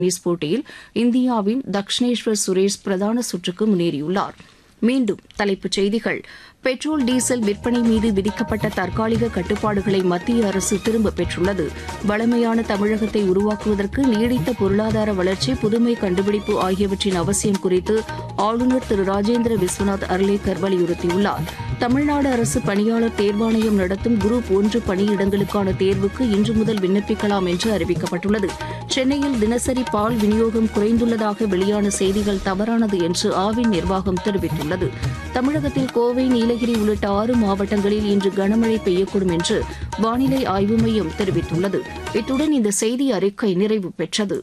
tennis போட்டியில் இந்தியாவின் தக்ஷினேஸ்வர் சுரேஷ் பிரதான சுற்றுக்கு முன்னேறியுள்ளார் மீண்டும் தலைப்புச் செய்திகள் பெட்ரோல் டீசல் விற்பனை மீது விதிக்கப்பட்ட தற்காலிக கட்டுப்பாடுகளை மத்திய அரசு திரும்பப் பெற்றுள்ளது வளமையான தமிழகத்தை உருவாக்குவதற்கு நீடித்த பொருளாதார வளர்ச்சி புதுமை கண்டுபிடிப்பு ஆகியவற்றின் அவசியம் குறித்து ஆளுநர் திரு ராஜேந்திர விஸ்வநாத் அர்லேக்கர் வலியுறுத்தியுள்ளார் தமிழ்நாடு அரசு பணியாளர் தேர்வாணையம் நடத்தும் குரூப் ஒன்று பணியிடங்களுக்கான தேர்வுக்கு இன்று முதல் விண்ணப்பிக்கலாம் என்று அறிவிக்கப்பட்டுள்ளது சென்னையில் தினசரி பால் விநியோகம் குறைந்துள்ளதாக வெளியான செய்திகள் தவறானது என்று ஆவின் நிர்வாகம் தெரிவித்துள்ளது தமிழகத்தில் கோவை நீலகிரி உள்ளிட்ட ஆறு மாவட்டங்களில் இன்று கனமழை பெய்யக்கூடும் என்று வானிலை ஆய்வு மையம் தெரிவித்துள்ளது இத்துடன் இந்த செய்தி அறிக்கை நிறைவு பெற்றது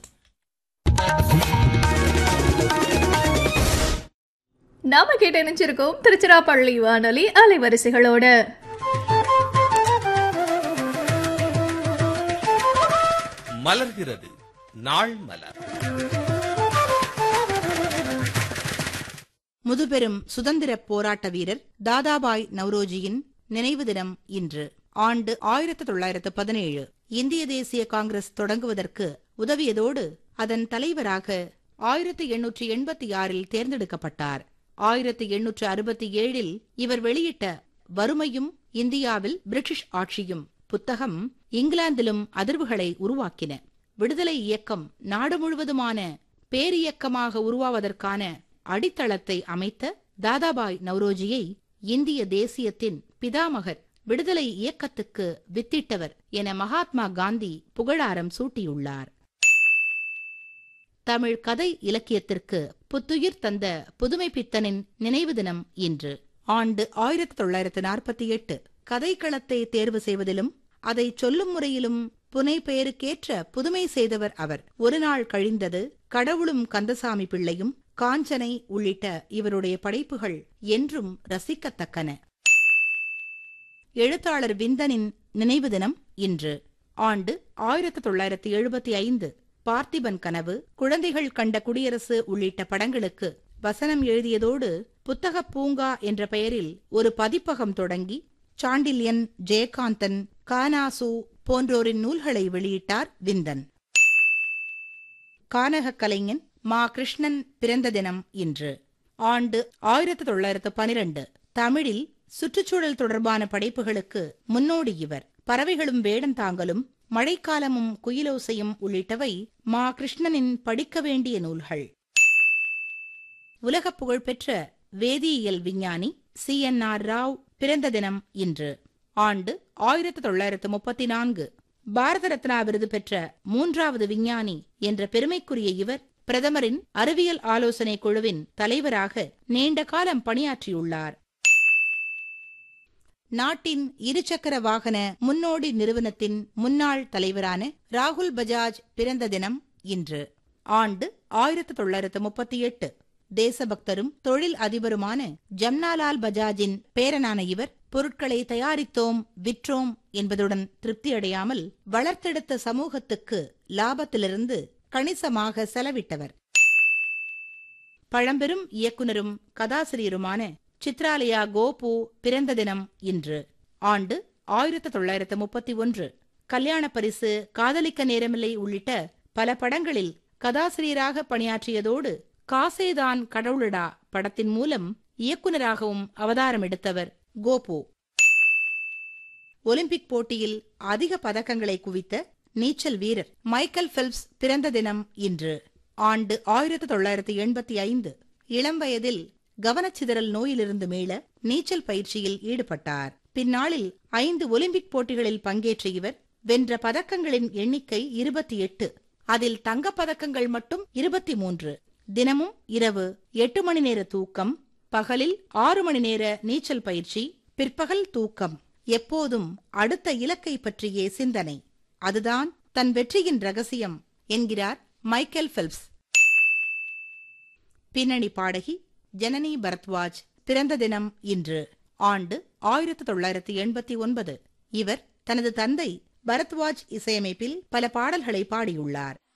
நாம கேட்டு நினைச்சிருக்கோம் திருச்சிராப்பள்ளி வானொலி அலைவரிசைகளோட மலர்கிறது நாள் மலர் முதுபெரும் சுதந்திரப் போராட்ட வீரர் தாதாபாய் நவ்ரோஜியின் நினைவு தினம் இன்று ஆண்டு ஆயிரத்து தொள்ளாயிரத்து பதினேழு இந்திய தேசிய காங்கிரஸ் தொடங்குவதற்கு உதவியதோடு அதன் தலைவராக ஆயிரத்து எண்ணூற்று எண்பத்தி ஆறில் தேர்ந்தெடுக்கப்பட்டார் ஆயிரத்து எண்ணூற்று அறுபத்தி ஏழில் இவர் வெளியிட்ட வறுமையும் இந்தியாவில் பிரிட்டிஷ் ஆட்சியும் புத்தகம் இங்கிலாந்திலும் அதிர்வுகளை உருவாக்கின விடுதலை இயக்கம் நாடு முழுவதுமான பேரியக்கமாக உருவாவதற்கான அடித்தளத்தை அமைத்த தாதாபாய் நவ்ரோஜியை இந்திய தேசியத்தின் பிதாமகர் விடுதலை இயக்கத்துக்கு வித்திட்டவர் என மகாத்மா காந்தி புகழாரம் சூட்டியுள்ளார் தமிழ் கதை இலக்கியத்திற்கு புத்துயிர் தந்த புதுமை பித்தனின் நினைவு தினம் இன்று ஆண்டு ஆயிரத்தி தொள்ளாயிரத்து நாற்பத்தி எட்டு கதைக்களத்தை தேர்வு செய்வதிலும் அதை சொல்லும் முறையிலும் புனை பெயருக்கேற்ற புதுமை செய்தவர் அவர் ஒரு நாள் கழிந்தது கடவுளும் கந்தசாமி பிள்ளையும் காஞ்சனை உள்ளிட்ட இவருடைய படைப்புகள் என்றும் ரசிக்கத்தக்கன எழுத்தாளர் விந்தனின் நினைவு தினம் இன்று ஆண்டு ஆயிரத்தி தொள்ளாயிரத்தி எழுபத்தி ஐந்து பார்த்திபன் கனவு குழந்தைகள் கண்ட குடியரசு உள்ளிட்ட படங்களுக்கு வசனம் எழுதியதோடு புத்தகப் பூங்கா என்ற பெயரில் ஒரு பதிப்பகம் தொடங்கி சாண்டில்யன் ஜெயகாந்தன் கானாசு போன்றோரின் நூல்களை வெளியிட்டார் விந்தன் கானகக் கலைஞன் மா கிருஷ்ணன் பிறந்த தினம் இன்று ஆண்டு ஆயிரத்தி தொள்ளாயிரத்து பனிரெண்டு தமிழில் சுற்றுச்சூழல் தொடர்பான படைப்புகளுக்கு முன்னோடி இவர் பறவைகளும் வேடந்தாங்கலும் மழைக்காலமும் குயிலோசையும் உள்ளிட்டவை மா கிருஷ்ணனின் படிக்க வேண்டிய நூல்கள் உலக புகழ்பெற்ற வேதியியல் விஞ்ஞானி சி என் ஆர் ராவ் பிறந்த தினம் இன்று ஆண்டு ஆயிரத்தி தொள்ளாயிரத்து முப்பத்தி நான்கு பாரத ரத்னா விருது பெற்ற மூன்றாவது விஞ்ஞானி என்ற பெருமைக்குரிய இவர் பிரதமரின் அறிவியல் ஆலோசனை குழுவின் தலைவராக நீண்ட காலம் பணியாற்றியுள்ளார் நாட்டின் இருசக்கர வாகன முன்னோடி நிறுவனத்தின் முன்னாள் தலைவரான ராகுல் பஜாஜ் பிறந்த தினம் இன்று ஆண்டு ஆயிரத்தி தொள்ளாயிரத்து முப்பத்தி எட்டு தேசபக்தரும் தொழில் அதிபருமான ஜம்னாலால் பஜாஜின் பேரனான இவர் பொருட்களை தயாரித்தோம் விற்றோம் என்பதுடன் திருப்தியடையாமல் வளர்த்தெடுத்த சமூகத்துக்கு லாபத்திலிருந்து கணிசமாக செலவிட்டவர் பழம்பெரும் இயக்குனரும் கதாசிரியருமான சித்ராலயா கோபு பிறந்த தினம் இன்று ஆண்டு ஆயிரத்தி தொள்ளாயிரத்து முப்பத்தி ஒன்று கல்யாண பரிசு காதலிக்க நேரமில்லை உள்ளிட்ட பல படங்களில் கதாசிரியராக பணியாற்றியதோடு காசேதான் கடவுளடா படத்தின் மூலம் இயக்குனராகவும் அவதாரம் எடுத்தவர் கோபு ஒலிம்பிக் போட்டியில் அதிக பதக்கங்களை குவித்த நீச்சல் வீரர் மைக்கேல் பெல்ப்ஸ் பிறந்த தினம் இன்று ஆண்டு ஆயிரத்தி தொள்ளாயிரத்தி எண்பத்தி ஐந்து இளம் வயதில் கவனச்சிதறல் நோயிலிருந்து மீள நீச்சல் பயிற்சியில் ஈடுபட்டார் பின்னாளில் ஐந்து ஒலிம்பிக் போட்டிகளில் பங்கேற்ற இவர் வென்ற பதக்கங்களின் எண்ணிக்கை இருபத்தி எட்டு அதில் தங்கப் பதக்கங்கள் மட்டும் இருபத்தி மூன்று தினமும் இரவு எட்டு மணி நேர தூக்கம் பகலில் ஆறு மணி நேர நீச்சல் பயிற்சி பிற்பகல் தூக்கம் எப்போதும் அடுத்த இலக்கை பற்றியே சிந்தனை அதுதான் தன் வெற்றியின் ரகசியம் என்கிறார் மைக்கேல் பெல்ப்ஸ் பின்னணி பாடகி ஜனனி பரத்வாஜ் பிறந்த தினம் இன்று ஆண்டு ஆயிரத்தி தொள்ளாயிரத்தி எண்பத்தி ஒன்பது இவர் தனது தந்தை பரத்வாஜ் இசையமைப்பில் பல பாடல்களை பாடியுள்ளார்